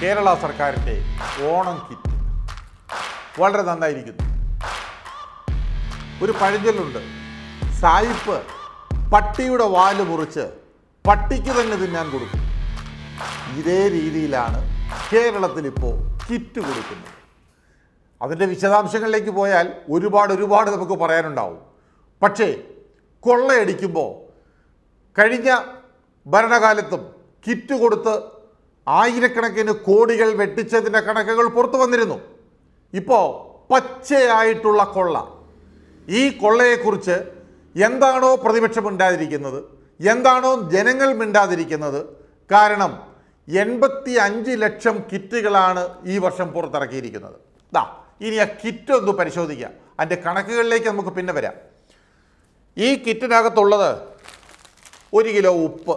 കേരള സർക്കാരിൻ്റെ ഓണം കിറ്റ് വളരെ നന്നായിരിക്കുന്നു ഒരു പഴഞ്ചൊല്ലുണ്ട് സായിപ്പ് പട്ടിയുടെ വാല് മുറിച്ച് പട്ടിക്ക് തന്നെ തിന്നാൻ കൊടുക്കും ഇതേ രീതിയിലാണ് കേരളത്തിൽ ഇപ്പോൾ കിറ്റ് കൊടുക്കുന്നത് അതിൻ്റെ വിശദാംശങ്ങളിലേക്ക് പോയാൽ ഒരുപാട് ഒരുപാട് നമുക്ക് പറയാനുണ്ടാവും പക്ഷേ കൊള്ളയടിക്കുമ്പോൾ കഴിഞ്ഞ ഭരണകാലത്തും കിറ്റ് കൊടുത്ത് ആയിരക്കണക്കിന് കോടികൾ വെട്ടിച്ചതിൻ്റെ കണക്കുകൾ പുറത്തു വന്നിരുന്നു ഇപ്പോൾ പച്ചയായിട്ടുള്ള കൊള്ള ഈ കൊള്ളയെക്കുറിച്ച് എന്താണോ പ്രതിപക്ഷം മിണ്ടാതിരിക്കുന്നത് എന്താണോ ജനങ്ങൾ മിണ്ടാതിരിക്കുന്നത് കാരണം എൺപത്തി അഞ്ച് ലക്ഷം കിറ്റുകളാണ് ഈ വർഷം പുറത്തിറക്കിയിരിക്കുന്നത് ദാ ഇനി ആ കിറ്റ് ഒന്ന് പരിശോധിക്കാം അതിൻ്റെ കണക്കുകളിലേക്ക് നമുക്ക് പിന്നെ വരാം ഈ കിറ്റിനകത്തുള്ളത് ഒരു കിലോ ഉപ്പ്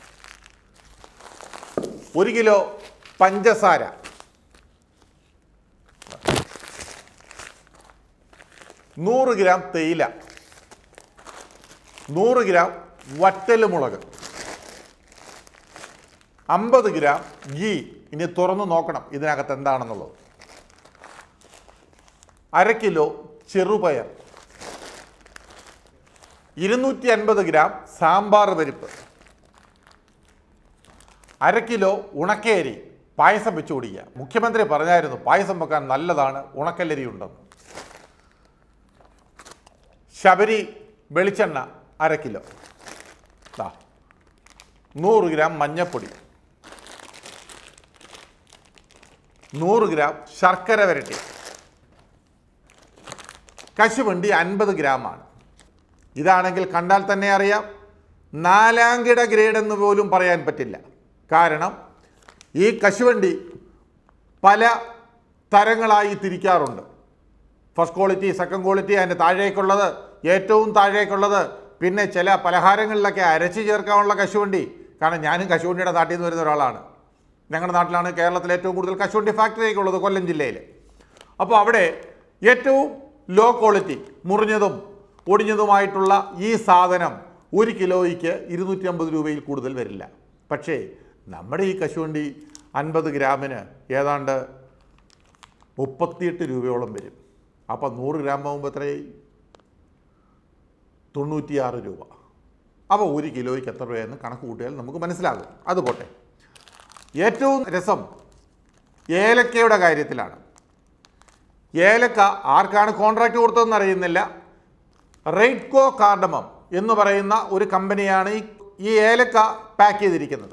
ഒരു കിലോ പഞ്ചസാര നൂറ് ഗ്രാം തേയില നൂറ് ഗ്രാം വറ്റലുമുളക് അമ്പത് ഗ്രാം ഗീ ഇനി തുറന്നു നോക്കണം ഇതിനകത്ത് എന്താണെന്നുള്ളത് അര കിലോ ചെറുപയർ ഇരുന്നൂറ്റി അൻപത് ഗ്രാം സാമ്പാർ പരിപ്പ് അര കിലോ ഉണക്കയരി പായസം വെച്ച് കുടിക്കുക മുഖ്യമന്ത്രി പറഞ്ഞായിരുന്നു പായസം വെക്കാൻ നല്ലതാണ് ഉണക്കല്ലരി ഉണ്ടെന്ന് ശബരി വെളിച്ചെണ്ണ അര കിലോ ദാ നൂറ് ഗ്രാം മഞ്ഞപ്പൊടി നൂറ് ഗ്രാം ശർക്കര വരട്ടി കശുവണ്ടി അൻപത് ഗ്രാമാണ് ഇതാണെങ്കിൽ കണ്ടാൽ തന്നെ അറിയാം നാലാംകിട ഗ്രേഡ് എന്ന് പോലും പറയാൻ പറ്റില്ല കാരണം ഈ കശുവണ്ടി പല തരങ്ങളായി തിരിക്കാറുണ്ട് ഫസ്റ്റ് ക്വാളിറ്റി സെക്കൻഡ് ക്വാളിറ്റി അതിൻ്റെ താഴേക്കുള്ളത് ഏറ്റവും താഴേക്കുള്ളത് പിന്നെ ചില പലഹാരങ്ങളിലൊക്കെ അരച്ച് ചേർക്കാനുള്ള കശുവണ്ടി കാരണം ഞാനും കശുവണ്ടിയുടെ നാട്ടിൽ നിന്ന് വരുന്ന ഒരാളാണ് ഞങ്ങളുടെ നാട്ടിലാണ് കേരളത്തിൽ ഏറ്റവും കൂടുതൽ കശുവണ്ടി ഫാക്ടറിയൊക്കെ ഉള്ളത് കൊല്ലം ജില്ലയിൽ അപ്പോൾ അവിടെ ഏറ്റവും ലോ ക്വാളിറ്റി മുറിഞ്ഞതും ഒടിഞ്ഞതുമായിട്ടുള്ള ഈ സാധനം ഒരു കിലോയ്ക്ക് ഇരുന്നൂറ്റി അമ്പത് രൂപയിൽ കൂടുതൽ വരില്ല പക്ഷേ നമ്മുടെ ഈ കശുവണ്ടി അൻപത് ഗ്രാമിന് ഏതാണ്ട് മുപ്പത്തിയെട്ട് രൂപയോളം വരും അപ്പം നൂറ് ഗ്രാം ആകുമ്പോൾ എത്രയായി തൊണ്ണൂറ്റിയാറ് രൂപ അപ്പോൾ ഒരു കിലോയ്ക്ക് എത്ര രൂപയെന്ന് കണക്ക് കൂട്ടിയാൽ നമുക്ക് മനസ്സിലാകും അത് പോട്ടെ ഏറ്റവും രസം ഏലക്കയുടെ കാര്യത്തിലാണ് ഏലക്ക ആർക്കാണ് കോൺട്രാക്റ്റ് കൊടുത്തതെന്ന് അറിയുന്നില്ല റെയ്ഡ്കോ കാർഡമം എന്ന് പറയുന്ന ഒരു കമ്പനിയാണ് ഈ ഈ ഏലക്ക പാക്ക് ചെയ്തിരിക്കുന്നത്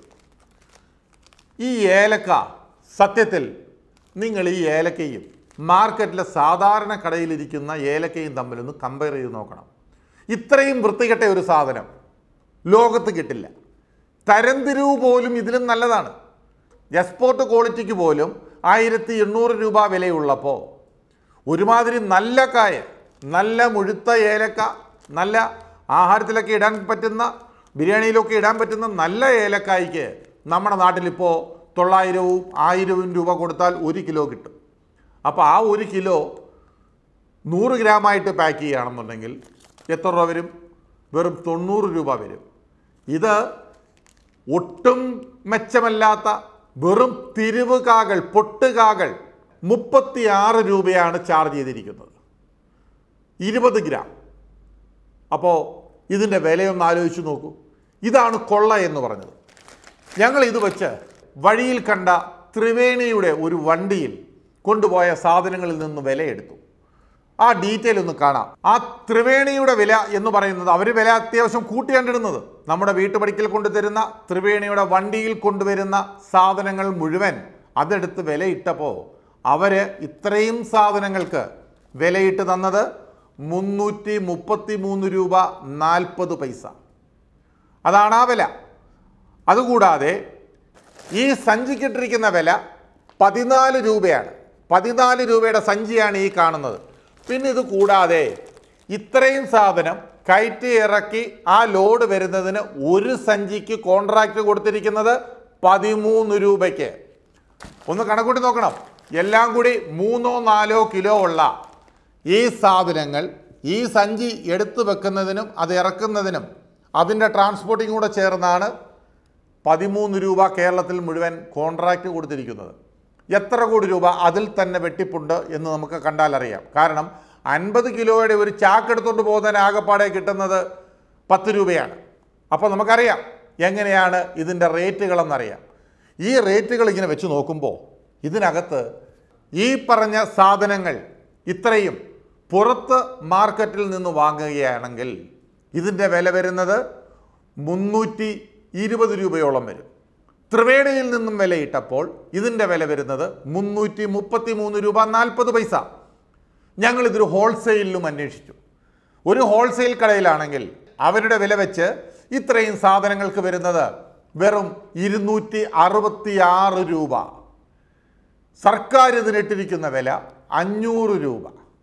ഈ ഏലക്ക സത്യത്തിൽ നിങ്ങൾ ഈ ഏലക്കയും മാർക്കറ്റിലെ സാധാരണ കടയിലിരിക്കുന്ന ഏലക്കയും തമ്മിലൊന്ന് കമ്പയർ ചെയ്ത് നോക്കണം ഇത്രയും വൃത്തികെട്ട ഒരു സാധനം ലോകത്ത് കിട്ടില്ല തരംതിരിവ് പോലും ഇതിലും നല്ലതാണ് എക്സ്പോർട്ട് ക്വാളിറ്റിക്ക് പോലും ആയിരത്തി എണ്ണൂറ് രൂപ വിലയുള്ളപ്പോൾ ഒരുമാതിരി നല്ല കായ നല്ല മുഴുത്ത ഏലക്ക നല്ല ആഹാരത്തിലൊക്കെ ഇടാൻ പറ്റുന്ന ബിരിയാണിയിലൊക്കെ ഇടാൻ പറ്റുന്ന നല്ല ഏലക്കായ്ക്ക് നമ്മുടെ നാട്ടിലിപ്പോൾ തൊള്ളായിരവും ആയിരവും രൂപ കൊടുത്താൽ ഒരു കിലോ കിട്ടും അപ്പോൾ ആ ഒരു കിലോ നൂറ് ഗ്രാമായിട്ട് പാക്ക് ചെയ്യുകയാണെന്നുണ്ടെങ്കിൽ എത്ര രൂപ വരും വെറും തൊണ്ണൂറ് രൂപ വരും ഇത് ഒട്ടും മെച്ചമല്ലാത്ത വെറും തിരിവുകാകൾ പൊട്ടുകാകൾ മുപ്പത്തിയാറ് രൂപയാണ് ചാർജ് ചെയ്തിരിക്കുന്നത് ഇരുപത് ഗ്രാം അപ്പോൾ ഇതിൻ്റെ വിലയൊന്ന് ആലോചിച്ച് നോക്കൂ ഇതാണ് കൊള്ള എന്ന് പറഞ്ഞത് ഞങ്ങൾ ഇത് വെച്ച് വഴിയിൽ കണ്ട ത്രിവേണിയുടെ ഒരു വണ്ടിയിൽ കൊണ്ടുപോയ സാധനങ്ങളിൽ നിന്ന് വിലയെടുത്തു ആ ഡീറ്റെയിൽ ഒന്ന് കാണാം ആ ത്രിവേണിയുടെ വില എന്ന് പറയുന്നത് അവർ വില അത്യാവശ്യം കൂട്ടിയാണ്ടിടുന്നത് നമ്മുടെ വീട്ടുപടിക്കൽ കൊണ്ടുതരുന്ന ത്രിവേണിയുടെ വണ്ടിയിൽ കൊണ്ടുവരുന്ന സാധനങ്ങൾ മുഴുവൻ അതെടുത്ത് വിലയിട്ടപ്പോൾ അവർ ഇത്രയും സാധനങ്ങൾക്ക് വിലയിട്ട് തന്നത് മുന്നൂറ്റി മുപ്പത്തി മൂന്ന് രൂപ നാൽപ്പത് പൈസ അതാണ് ആ വില അതുകൂടാതെ ഈ സഞ്ചിക്കിട്ടിരിക്കുന്ന വില പതിനാല് രൂപയാണ് പതിനാല് രൂപയുടെ സഞ്ചിയാണ് ഈ കാണുന്നത് പിന്നെ ഇത് കൂടാതെ ഇത്രയും സാധനം കയറ്റി ഇറക്കി ആ ലോഡ് വരുന്നതിന് ഒരു സഞ്ചിക്ക് കോൺട്രാക്റ്റ് കൊടുത്തിരിക്കുന്നത് പതിമൂന്ന് രൂപയ്ക്ക് ഒന്ന് കണക്കൂട്ടി നോക്കണം എല്ലാം കൂടി മൂന്നോ നാലോ കിലോ ഉള്ള ഈ സാധനങ്ങൾ ഈ സഞ്ചി എടുത്തു വെക്കുന്നതിനും അത് ഇറക്കുന്നതിനും അതിൻ്റെ ട്രാൻസ്പോർട്ടിങ് കൂടെ ചേർന്നാണ് പതിമൂന്ന് രൂപ കേരളത്തിൽ മുഴുവൻ കോൺട്രാക്റ്റ് കൊടുത്തിരിക്കുന്നത് എത്ര കോടി രൂപ അതിൽ തന്നെ വെട്ടിപ്പുണ്ട് എന്ന് നമുക്ക് കണ്ടാൽ അറിയാം കാരണം അൻപത് കിലോയുടെ ഒരു ചാക്ക് എടുത്തുകൊണ്ട് പോകുന്നതിന് ആകെപ്പാടെ കിട്ടുന്നത് പത്ത് രൂപയാണ് അപ്പോൾ നമുക്കറിയാം എങ്ങനെയാണ് ഇതിൻ്റെ റേറ്റുകളെന്നറിയാം ഈ റേറ്റുകൾ ഇങ്ങനെ വെച്ച് നോക്കുമ്പോൾ ഇതിനകത്ത് ഈ പറഞ്ഞ സാധനങ്ങൾ ഇത്രയും പുറത്ത് മാർക്കറ്റിൽ നിന്ന് വാങ്ങുകയാണെങ്കിൽ ഇതിൻ്റെ വില വരുന്നത് മുന്നൂറ്റി ഇരുപത് രൂപയോളം വരും ത്രിവേണിയിൽ നിന്നും വിലയിട്ടപ്പോൾ ഇതിൻ്റെ വില വരുന്നത് മുന്നൂറ്റി മുപ്പത്തി മൂന്ന് രൂപ നാൽപ്പത് പൈസ ഞങ്ങൾ ഇതൊരു ഹോൾസെയിലിലും അന്വേഷിച്ചു ഒരു ഹോൾസെയിൽ കടയിലാണെങ്കിൽ അവരുടെ വില വെച്ച് ഇത്രയും സാധനങ്ങൾക്ക് വരുന്നത് വെറും ഇരുന്നൂറ്റി അറുപത്തി ആറ് രൂപ സർക്കാർ ഇതിനിട്ടിരിക്കുന്ന വില അഞ്ഞൂറ് രൂപ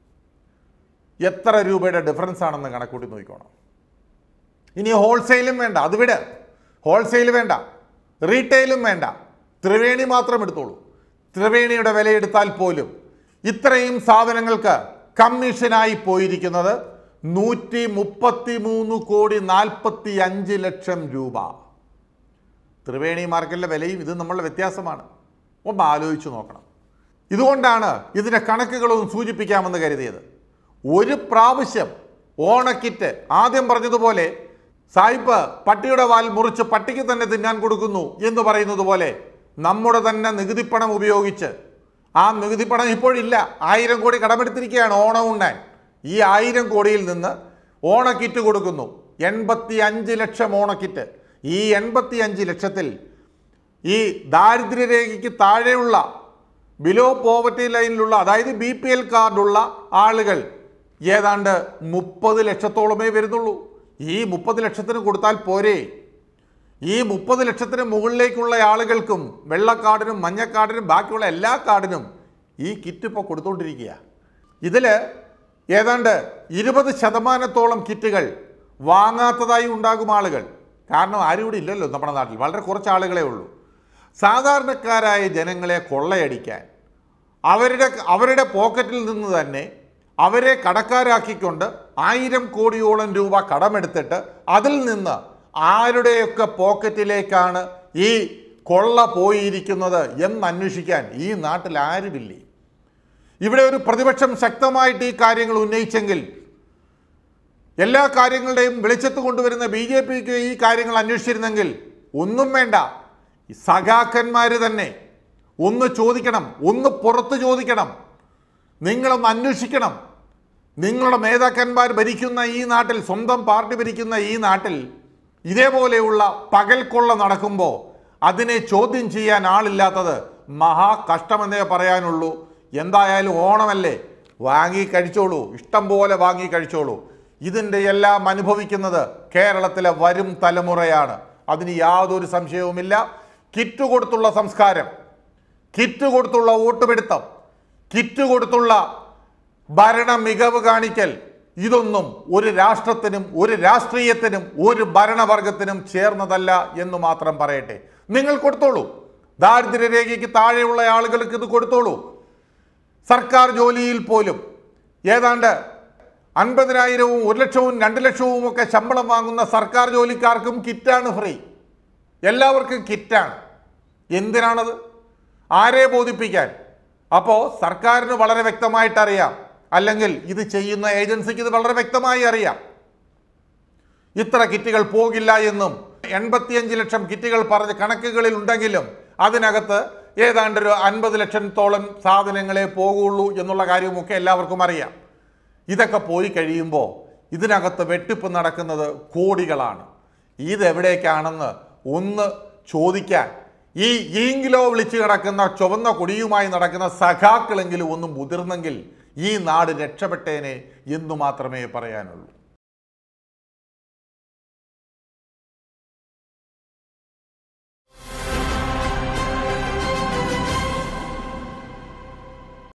എത്ര രൂപയുടെ ഡിഫറൻസ് ആണെന്ന് കണക്കൂട്ടി നോക്കിക്കോണം ഇനി ഹോൾസെയിലും വേണ്ട അത് വിട് ഹോൾസെയിൽ വേണ്ട റീറ്റെയിലും വേണ്ട ത്രിവേണി മാത്രം എടുത്തോളൂ ത്രിവേണിയുടെ വിലയെടുത്താൽ പോലും ഇത്രയും സാധനങ്ങൾക്ക് കമ്മീഷനായി പോയിരിക്കുന്നത് നൂറ്റി മുപ്പത്തി മൂന്ന് കോടി നാൽപ്പത്തി അഞ്ച് ലക്ഷം രൂപ ത്രിവേണി മാർക്കറ്റിലെ വിലയും ഇത് നമ്മളുടെ വ്യത്യാസമാണ് ഒന്ന് ആലോചിച്ച് നോക്കണം ഇതുകൊണ്ടാണ് ഇതിൻ്റെ കണക്കുകളൊന്നും സൂചിപ്പിക്കാമെന്ന് കരുതിയത് ഒരു പ്രാവശ്യം ഓണക്കിറ്റ് ആദ്യം പറഞ്ഞതുപോലെ സായിപ്പ് പട്ടിയുടെ വാൽ മുറിച്ച് പട്ടിക്ക് തന്നെ തിന്നാൻ കൊടുക്കുന്നു എന്ന് പറയുന്നത് പോലെ നമ്മുടെ തന്നെ നികുതിപ്പണം ഉപയോഗിച്ച് ആ നികുതിപ്പണം ഇപ്പോഴില്ല ആയിരം കോടി കടമെടുത്തിരിക്കുകയാണ് ഓണം ഉണ്ണാൻ ഈ ആയിരം കോടിയിൽ നിന്ന് ഓണക്കിറ്റ് കൊടുക്കുന്നു എൺപത്തി അഞ്ച് ലക്ഷം ഓണക്കിറ്റ് ഈ എൺപത്തി അഞ്ച് ലക്ഷത്തിൽ ഈ ദാരിദ്ര്യരേഖയ്ക്ക് താഴെയുള്ള ബിലോ പോവർട്ടി ലൈനിലുള്ള അതായത് ബി പി എൽ കാർഡുള്ള ആളുകൾ ഏതാണ്ട് മുപ്പത് ലക്ഷത്തോളമേ വരുന്നുള്ളൂ ഈ മുപ്പത് ലക്ഷത്തിന് കൊടുത്താൽ പോരെ ഈ മുപ്പത് ലക്ഷത്തിന് മുകളിലേക്കുള്ള ആളുകൾക്കും വെള്ളക്കാർഡിനും മഞ്ഞക്കാർഡിനും ബാക്കിയുള്ള എല്ലാ കാർഡിനും ഈ കിറ്റ് ഇപ്പോൾ കൊടുത്തുകൊണ്ടിരിക്കുക ഇതിൽ ഏതാണ്ട് ഇരുപത് ശതമാനത്തോളം കിറ്റുകൾ വാങ്ങാത്തതായി ഉണ്ടാകും ആളുകൾ കാരണം ആരും ഇവിടെ ഇല്ലല്ലോ നമ്മുടെ നാട്ടിൽ വളരെ കുറച്ച് ആളുകളെ ഉള്ളൂ സാധാരണക്കാരായ ജനങ്ങളെ കൊള്ളയടിക്കാൻ അവരുടെ അവരുടെ പോക്കറ്റിൽ നിന്ന് തന്നെ അവരെ കടക്കാരാക്കിക്കൊണ്ട് ആയിരം കോടിയോളം രൂപ കടമെടുത്തിട്ട് അതിൽ നിന്ന് ആരുടെയൊക്കെ പോക്കറ്റിലേക്കാണ് ഈ കൊള്ള പോയിരിക്കുന്നത് എന്ന് അന്വേഷിക്കാൻ ഈ നാട്ടിൽ ആരുമില്ലേ ഇവിടെ ഒരു പ്രതിപക്ഷം ശക്തമായിട്ട് ഈ കാര്യങ്ങൾ ഉന്നയിച്ചെങ്കിൽ എല്ലാ കാര്യങ്ങളുടെയും വെളിച്ചത്ത് കൊണ്ടുവരുന്ന ബി ജെ പിക്ക് ഈ കാര്യങ്ങൾ അന്വേഷിച്ചിരുന്നെങ്കിൽ ഒന്നും വേണ്ട ഈ സഖാക്കന്മാർ തന്നെ ഒന്ന് ചോദിക്കണം ഒന്ന് പുറത്ത് ചോദിക്കണം നിങ്ങളൊന്ന് അന്വേഷിക്കണം നിങ്ങളുടെ നേതാക്കന്മാർ ഭരിക്കുന്ന ഈ നാട്ടിൽ സ്വന്തം പാർട്ടി ഭരിക്കുന്ന ഈ നാട്ടിൽ ഇതേപോലെയുള്ള പകൽക്കൊള്ള നടക്കുമ്പോൾ അതിനെ ചോദ്യം ചെയ്യാൻ ആളില്ലാത്തത് മഹാ കഷ്ടമെന്നേ പറയാനുള്ളൂ എന്തായാലും ഓണമല്ലേ വാങ്ങി കഴിച്ചോളൂ ഇഷ്ടം പോലെ വാങ്ങി കഴിച്ചോളൂ ഇതിൻ്റെ എല്ലാം അനുഭവിക്കുന്നത് കേരളത്തിലെ വരും തലമുറയാണ് അതിന് യാതൊരു സംശയവുമില്ല കിറ്റ് കൊടുത്തുള്ള സംസ്കാരം കിറ്റ് കൊടുത്തുള്ള വോട്ടുപിടുത്തം കിറ്റ് കൊടുത്തുള്ള ഭരണ മികവ് കാണിക്കൽ ഇതൊന്നും ഒരു രാഷ്ട്രത്തിനും ഒരു രാഷ്ട്രീയത്തിനും ഒരു ഭരണവർഗത്തിനും ചേർന്നതല്ല എന്ന് മാത്രം പറയട്ടെ നിങ്ങൾ കൊടുത്തോളൂ ദാരിദ്ര്യരേഖയ്ക്ക് താഴെയുള്ള ആളുകൾക്ക് ഇത് കൊടുത്തോളൂ സർക്കാർ ജോലിയിൽ പോലും ഏതാണ്ട് അൻപതിനായിരവും ഒരു ലക്ഷവും രണ്ട് ലക്ഷവും ഒക്കെ ശമ്പളം വാങ്ങുന്ന സർക്കാർ ജോലിക്കാർക്കും കിറ്റാണ് ഫ്രീ എല്ലാവർക്കും കിറ്റാണ് എന്തിനാണത് ആരെ ബോധിപ്പിക്കാൻ അപ്പോൾ സർക്കാരിന് വളരെ വ്യക്തമായിട്ട് അറിയാം അല്ലെങ്കിൽ ഇത് ചെയ്യുന്ന ഏജൻസിക്ക് ഇത് വളരെ വ്യക്തമായി അറിയാം ഇത്ര കിറ്റുകൾ പോകില്ല എന്നും എൺപത്തിയഞ്ച് ലക്ഷം കിറ്റുകൾ പറഞ്ഞ കണക്കുകളിൽ ഉണ്ടെങ്കിലും അതിനകത്ത് ഏതാണ്ട് ഒരു അൻപത് ലക്ഷത്തോളം സാധനങ്ങളെ പോകുള്ളൂ എന്നുള്ള കാര്യവുമൊക്കെ എല്ലാവർക്കും അറിയാം ഇതൊക്കെ പോയി കഴിയുമ്പോൾ ഇതിനകത്ത് വെട്ടിപ്പ് നടക്കുന്നത് കോടികളാണ് ഇതെവിടേക്കാണെന്ന് ഒന്ന് ചോദിക്കാൻ ഈ ഈങ്കിലോ വിളിച്ച് കിടക്കുന്ന ചുവന്ന കൊടിയുമായി നടക്കുന്ന സഖാക്കളെങ്കിലും ഒന്ന് മുതിർന്നെങ്കിൽ ഈ നാട് രക്ഷപ്പെട്ടേനെ എന്നു മാത്രമേ പറയാനുള്ളൂ